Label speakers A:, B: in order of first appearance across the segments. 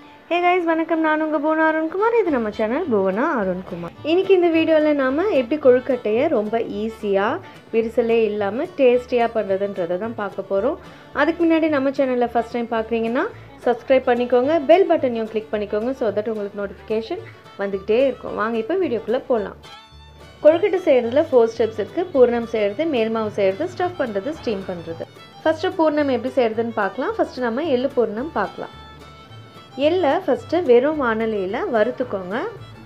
A: hey guys வணக்கம் நான் உங்கள் புவனா அருண்குமார் இது நம்ம சேனல் புவனா அருண்குமார் இன்னைக்கு இந்த வீடியோவில் நாம் எப்படி கொழுக்கட்டையை ரொம்ப ஈஸியாக விரிசலே இல்லாமல் டேஸ்டியாக பண்ணுறதுன்றதை தான் பார்க்க போகிறோம் அதுக்கு முன்னாடி நம்ம சேனலில் ஃபஸ்ட் டைம் பார்க்குறீங்கன்னா சப்ஸ்கிரைப் பண்ணிக்கோங்க பெல் பட்டனையும் கிளிக் பண்ணிக்கோங்க ஸோ தட் உங்களுக்கு நோட்டிஃபிகேஷன் வந்துக்கிட்டே இருக்கும் வாங்க இப்போ வீடியோக்குள்ளே போகலாம் கொழுக்கட்டை செய்கிறதுல ஃபோர் ஸ்டெப்ஸ் இருக்குது பூர்ணம் செய்கிறது மேல்மாவு செய்கிறது ஸ்டஃப் பண்ணுறது ஸ்டீம் பண்ணுறது ஃபஸ்ட்டு பூர்ணம் எப்படி செய்கிறதுன்னு பார்க்கலாம் ஃபஸ்ட்டு நம்ம எள்ளு பூர்ணம் பார்க்கலாம் எள்ளை ஃபஸ்ட்டு வெறும் வானலியில் வறுத்துக்கோங்க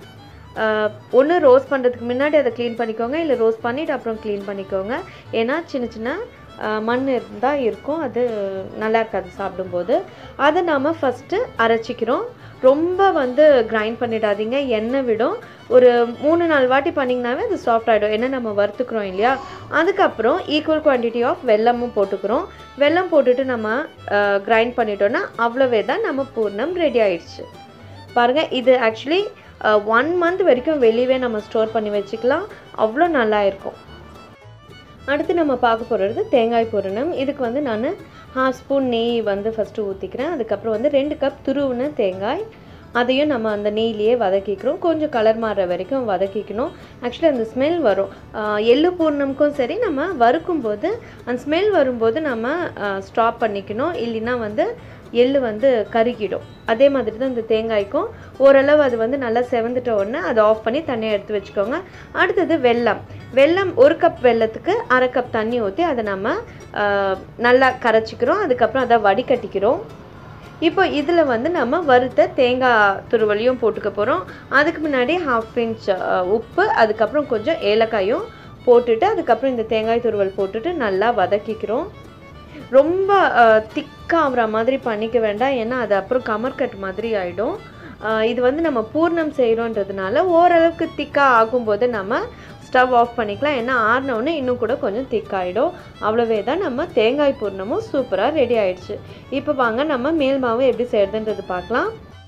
A: ஒன்று ரோஸ்ட் பண்ணுறதுக்கு முன்னாடி அதை க்ளீன் பண்ணிக்கோங்க இல்லை ரோஸ்ட் பண்ணிவிட்டு அப்புறம் க்ளீன் பண்ணிக்கோங்க ஏன்னா சின்ன சின்ன அஹ், மண் இருந்தால் இருக்கும் அது நல்லா இருக்காது சாப்பிடும்போது அதை நாம் ஃபஸ்ட்டு அரைச்சிக்கிறோம் ரொம்ப வந்து கிரைண்ட் பண்ணிடாதீங்க எண்ணெய் விடும் ஒரு மூணு நாலு வாட்டி பண்ணிங்கனாவே அது சாஃப்ட் ஆகிடும் ஏன்னா நம்ம வறுத்துக்கிறோம் இல்லையா அதுக்கப்புறம் ஈக்குவல் குவான்டிட்டி ஆஃப் வெல்லமும் போட்டுக்கிறோம் வெல்லம் போட்டுட்டு நம்ம கிரைண்ட் பண்ணிட்டோன்னா அவ்வளோவே தான் நம்ம பூர்ணம் ரெடி ஆயிடுச்சு பாருங்கள் இது ஆக்சுவலி ஒன் மந்த் வரைக்கும் வெளியவே நம்ம ஸ்டோர் பண்ணி வச்சுக்கலாம் அவ்வளோ நல்லா இருக்கும் அடுத்து நம்ம பார்க்க போகிறது தேங்காய் பூரணம் இதுக்கு வந்து நான் ஹாஃப் ஸ்பூன் நெய் வந்து ஃபஸ்ட்டு ஊற்றிக்கிறேன் அதுக்கப்புறம் வந்து ரெண்டு கப் துருவுன தேங்காய் அதையும் நம்ம அந்த நெய்லேயே வதக்கிக்கிறோம் கொஞ்சம் கலர் மாறுற வரைக்கும் வதக்கிக்கணும் ஆக்சுவலி அந்த ஸ்மெல் வரும் ஆஹ் எள்ளு பூர்ணமுக்கும் சரி நம்ம வறுக்கும் போது அந்த ஸ்மெல் வரும்போது நம்ம ஸ்டாப் பண்ணிக்கணும் இல்லைன்னா வந்து எள்ளு வந்து கருகிடும் அதே மாதிரி தான் இந்த தேங்காய்க்கும் ஓரளவு அது வந்து நல்லா செவந்துட்ட உடனே அதை ஆஃப் பண்ணி தண்ணியை எடுத்து வச்சுக்கோங்க அடுத்தது வெல்லம் வெல்லம் ஒரு கப் வெல்லத்துக்கு அரை கப் தண்ணி ஊற்றி அதை நம்ம ஆஹ், நல்லா கரைச்சிக்கிறோம் அதுக்கப்புறம் அதை வடிகட்டிக்கிறோம் இப்போ இதில் வந்து நம்ம வறுத்த தேங்காய் துருவலையும் போட்டுக்க போகிறோம் அதுக்கு முன்னாடி ஹாஃப் இன்ச் உப்பு அதுக்கப்புறம் கொஞ்சம் ஏலக்காயும் போட்டுட்டு அதுக்கப்புறம் இந்த தேங்காய் துருவல் போட்டுட்டு நல்லா வதக்கிக்கிறோம் ரொம்ப திக்காகிற மாதிரி பண்ணிக்க வேண்டாம் ஏன்னா அது அப்புறம் கமர்கட் மாதிரி ஆகிடும் இது வந்து நம்ம பூர்ணம் செய்கிறோன்றதுனால ஓரளவுக்கு திக்காக ஆகும்போது நம்ம ஸ்டவ் ஆஃப் பண்ணிக்கலாம் ஏன்னா ஆறினவுடனே இன்னும் கூட கொஞ்சம் திக்காயிடும் அவ்வளவே தான் நம்ம தேங்காய் பூர்ணமும் சூப்பராக ரெடி ஆயிடுச்சு இப்போ வாங்க நம்ம மேல் மாவு எப்படி செய்கிறதுன்றது பார்க்கலாம்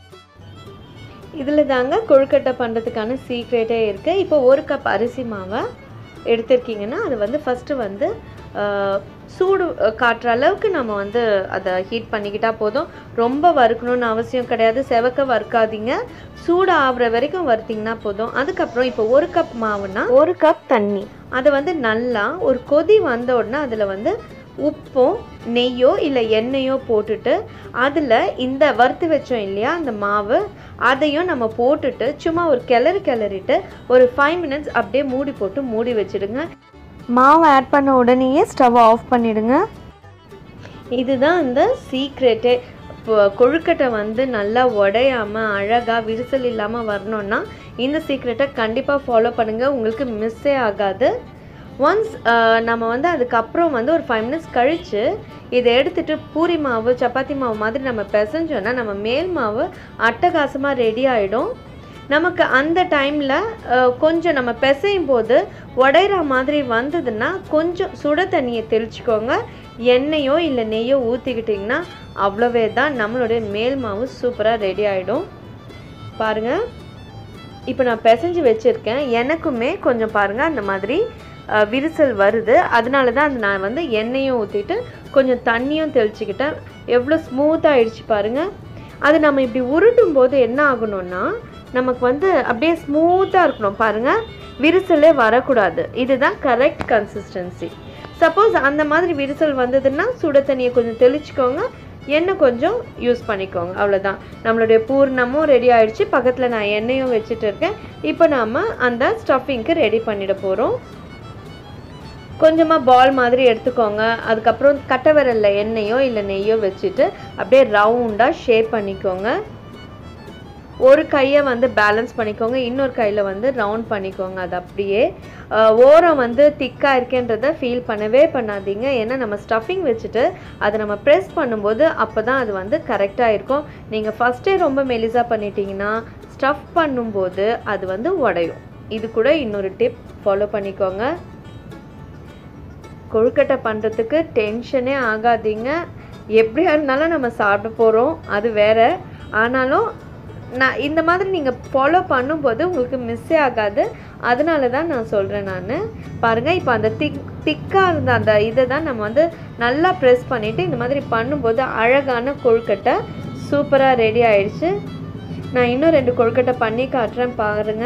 A: இதில் தாங்க கொழுக்கட்டை பண்ணுறதுக்கான சீக்ரெட்டே இருக்குது இப்போ ஒரு கப் அரிசி மாவை எடுத்திருக்கீங்கன்னா அது வந்து ஃபஸ்ட்டு வந்து ஆஹ், சூடு அஹ், காட்டுற அளவுக்கு நம்ம வந்து அதை ஹீட் பண்ணிக்கிட்டால் போதும் ரொம்ப வறுக்கணும்னு அவசியம் கிடையாது செவக்க வறுக்காதீங்க சூடு ஆகுற வரைக்கும் வறுத்தீங்கன்னா போதும் அதுக்கப்புறம் இப்போ ஒரு கப் மாவுனா ஒரு கப் தண்ணி அதை வந்து நல்லா ஒரு கொதி வந்த உடனே அதில் வந்து உப்பும் நெய்யோ இல்லை எண்ணெயோ போட்டுட்டு அதில் இந்த வறுத்து வச்சோம் இல்லையா அந்த மாவு அதையும் நம்ம போட்டுட்டு சும்மா ஒரு கிளறு கிளறிட்டு ஒரு ஃபைவ் மினிட்ஸ் அப்படியே மூடி போட்டு மூடி வச்சிடுங்க மாவு ஆட் பண்ண உடனேயே ஸ்டவ் ஆஃப் பண்ணிடுங்க இதுதான் இந்த சீக்ரெட்டே இப்போ கொழுக்கட்டை வந்து நல்லா உடையாமல் அழகாக விரிசல் இல்லாமல் வரணும்னா இந்த சீக்ரெட்டை கண்டிப்பாக ஃபாலோ பண்ணுங்கள் உங்களுக்கு மிஸ்ஸே ஆகாது ஒன்ஸ் நம்ம வந்து அதுக்கப்புறம் வந்து ஒரு ஃபைவ் மினிட்ஸ் கழித்து இதை எடுத்துட்டு பூரி மாவு சப்பாத்தி மாவு மாதிரி நம்ம பிசைஞ்சோன்னா நம்ம மேல் மாவு அட்டகாசமாக ரெடி ஆகிடும் நமக்கு அந்த டைமில் கொஞ்சம் நம்ம பிசையும் போது உடையிற மாதிரி வந்ததுன்னா கொஞ்சம் சுட தண்ணியை தெளிச்சுக்கோங்க எண்ணெயோ இல்லை நெய்யோ ஊற்றிக்கிட்டிங்கன்னா அவ்வளவே தான் நம்மளுடைய மேல் மாவு சூப்பராக ரெடி ஆகிடும் பாருங்கள் இப்போ நான் பிசைஞ்சு வச்சுருக்கேன் எனக்குமே கொஞ்சம் பாருங்கள் அந்த மாதிரி அஹ், விரிசல் வருது அதனால தான் அது நான் வந்து எண்ணெயும் ஊற்றிட்டு கொஞ்சம் தண்ணியும் தெளிச்சுக்கிட்டேன் எவ்வளோ ஸ்மூத்தாக ஆயிடுச்சு பாருங்கள் அது நம்ம இப்படி உருட்டும் போது என்ன ஆகணும்னா நமக்கு வந்து அப்படியே ஸ்மூத்தாக இருக்கணும் பாருங்கள் விரிசலே வரக்கூடாது இதுதான் கரெக்ட் கன்சிஸ்டன்சி சப்போஸ் அந்த மாதிரி விரிசல் வந்ததுன்னா சுட தண்ணியை கொஞ்சம் தெளிச்சுக்கோங்க எண்ணெய் கொஞ்சம் யூஸ் பண்ணிக்கோங்க அவ்வளோதான் நம்மளுடைய பூர்ணமும் ரெடி ஆயிடுச்சு பக்கத்தில் நான் எண்ணெயும் வச்சுட்டு இருக்கேன் இப்போ நாம் அந்த ஸ்டஃபிங்க்கு ரெடி பண்ணிட போகிறோம் கொஞ்சமாக பால் மாதிரி எடுத்துக்கோங்க அதுக்கப்புறம் கட்டை விரல்ல எண்ணெயோ இல்லை நெய்யோ வச்சுட்டு அப்படியே ரவுண்டாக ஷேப் பண்ணிக்கோங்க ஒரு கையை வந்து பேலன்ஸ் பண்ணிக்கோங்க இன்னொரு கையில் வந்து ரவுண்ட் பண்ணிக்கோங்க அது அப்படியே அஹ், ஓரம் வந்து திக்காக இருக்கேன்றதை ஃபீல் பண்ணவே பண்ணாதீங்க ஏன்னா நம்ம ஸ்டஃபிங் வச்சுட்டு அதை நம்ம ப்ரெஸ் பண்ணும்போது அப்போ தான் அது வந்து கரெக்டாக இருக்கும் நீங்கள் ஃபஸ்ட்டே ரொம்ப மெலிசாக பண்ணிட்டீங்கன்னா ஸ்டஃப் பண்ணும்போது அது வந்து உடையும் இது கூட இன்னொரு டிப் ஃபாலோ பண்ணிக்கோங்க கொழுக்கட்டை பண்ணுறதுக்கு டென்ஷனே ஆகாதீங்க எப்படியா இருந்தாலும் நம்ம சாப்பிட போகிறோம் அது வேற ஆனாலும் நான் இந்த மாதிரி நீங்கள் ஃபாலோ பண்ணும்போது உங்களுக்கு மிஸ்ஸே ஆகாது அதனால தான் நான் சொல்கிறேன் நான் பாருங்கள் இப்போ அந்த திக் திக்காக இருந்த அந்த இதை தான் நம்ம வந்து நல்லா ப்ரெஸ் பண்ணிவிட்டு இந்த மாதிரி பண்ணும்போது அழகான கொழுக்கட்டை சூப்பராக ரெடி ஆயிடுச்சு நான் இன்னும் ரெண்டு கொழுக்கட்டை பண்ணி காட்டுறேன் பாருங்க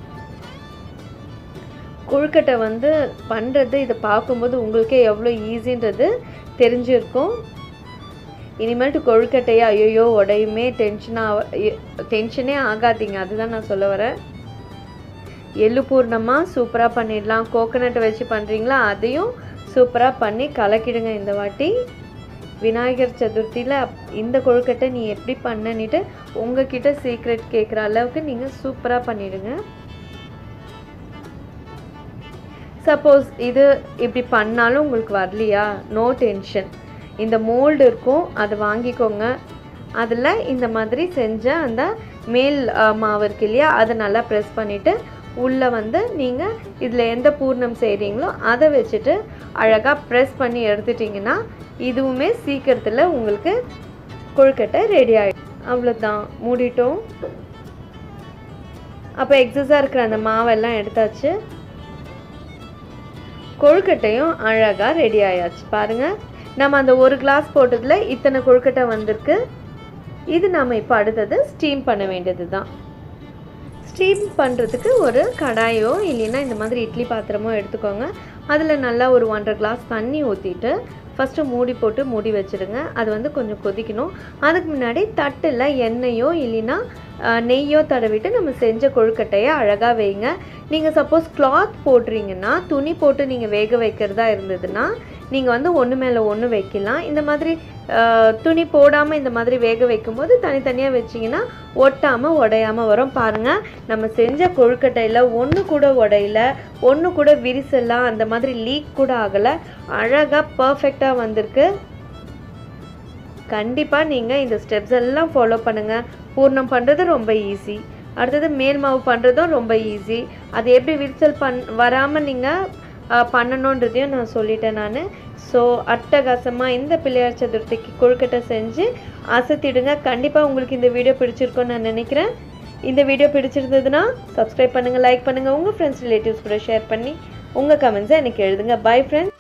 A: கொழுக்கட்டை வந்து பண்ணுறது இதை பார்க்கும்போது உங்களுக்கே எவ்வளோ ஈஸின்றது தெரிஞ்சிருக்கும் இனிமேல்ட்டு கொழுக்கட்டையா ஐயோ உடையுமே டென்ஷனாக டென்ஷனே ஆகாதீங்க அதுதான் நான் சொல்ல வரேன் எள்ளு பூர்ணமாக சூப்பராக பண்ணிடலாம் கோகனட்டை வச்சு பண்ணுறீங்களா அதையும் சூப்பராக பண்ணி கலக்கிடுங்க இந்த வாட்டி விநாயகர் சதுர்த்தியில் இந்த கொழுக்கட்டை நீ எப்படி பண்ணனிட்டு உங்ககிட்ட சீக்ரெட் கேட்குற அளவுக்கு நீங்கள் சூப்பராக பண்ணிடுங்க சப்போஸ் இது இப்படி பண்ணாலும் உங்களுக்கு வரலையா நோ டென்ஷன் இந்த மோல்டு இருக்கும் அதை வாங்கிக்கோங்க அதில் இந்த மாதிரி செஞ்ச அந்த மேல் அஹ், மாவு இருக்கு இல்லையா அதை நல்லா ப்ரெஸ் பண்ணிவிட்டு உள்ளே வந்து நீங்கள் இதில் எந்த பூர்ணம் செய்கிறீங்களோ அதை வச்சுட்டு அழகாக ப்ரெஸ் பண்ணி எடுத்துட்டிங்கன்னா இதுவுமே சீக்கிரத்தில் உங்களுக்கு கொழுக்கட்டை ரெடி ஆகிடும் அவ்வளோதான் மூடிட்டோம் அப்போ எக்ஸஸாக இருக்கிற அந்த மாவெல்லாம் எடுத்தாச்சு கொழுக்கட்டையும் அழகாக ரெடி ஆயாச்சு பாருங்கள் நம்ம அந்த ஒரு கிளாஸ் போட்டதில் இத்தனை கொழுக்கட்டை வந்திருக்கு இது நம்ம இப்போ அடுத்தது ஸ்டீம் பண்ண வேண்டியது தான் ஸ்டீம் பண்ணுறதுக்கு ஒரு கடாயோ இல்லைன்னா இந்த மாதிரி இட்லி பாத்திரமோ எடுத்துக்கோங்க அதில் நல்லா ஒரு ஒன்றரை கிளாஸ் தண்ணி ஊற்றிட்டு ஃபஸ்ட்டு மூடி போட்டு மூடி வச்சுருங்க அது வந்து கொஞ்சம் கொதிக்கணும் அதுக்கு முன்னாடி தட்டில் எண்ணெயோ இல்லைன்னா அஹ், நெய்யோ தடவிட்டு நம்ம செஞ்ச கொழுக்கட்டையை அழகாக வைங்க நீங்கள் சப்போஸ் கிளாத் போடுறீங்கன்னா துணி போட்டு நீங்கள் வேக வைக்கிறதா இருந்ததுன்னா நீங்கள் வந்து ஒன்று மேலே ஒன்று வைக்கலாம் இந்த மாதிரி அஹ், துணி போடாமல் இந்த மாதிரி வேக வைக்கும்போது தனித்தனியாக வச்சிங்கன்னா ஒட்டாமல் உடையாமல் வரும் பாருங்கள் நம்ம செஞ்ச கொழுக்கட்டையில் ஒன்று கூட உடையில ஒன்று கூட விரிசலாம் அந்த மாதிரி லீக் கூட ஆகலை அழகாக பர்ஃபெக்டாக வந்திருக்கு கண்டிப்பாக நீங்கள் இந்த ஸ்டெப்ஸ் எல்லாம் ஃபாலோ பண்ணுங்கள் பூர்ணம் பண்ணுறது ரொம்ப ஈஸி அடுத்தது மேல் மாவு பண்ணுறதும் ரொம்ப ஈஸி அது எப்படி விரிசல் பண் வராமல் நீங்கள் பண்ணணுன்றதையும் நான் சொல்லிட்டேன் நான் ஸோ அட்டகாசமாக இந்த பிள்ளையார் சதுர்த்திக்கு கொழுக்கட்டை செஞ்சு அசத்திடுங்க கண்டிப்பாக உங்களுக்கு இந்த வீடியோ பிடிச்சிருக்கும்னு நான் நினைக்கிறேன் இந்த வீடியோ பிடிச்சிருந்ததுன்னா சப்ஸ்கிரைப் பண்ணுங்கள் லைக் பண்ணுங்கள் உங்கள் ஃப்ரெண்ட்ஸ் ரிலேட்டிவ்ஸ் கூட ஷேர் பண்ணி உங்கள் கமெண்ட்ஸை எனக்கு எழுதுங்க பை ஃப்ரெண்ட்ஸ்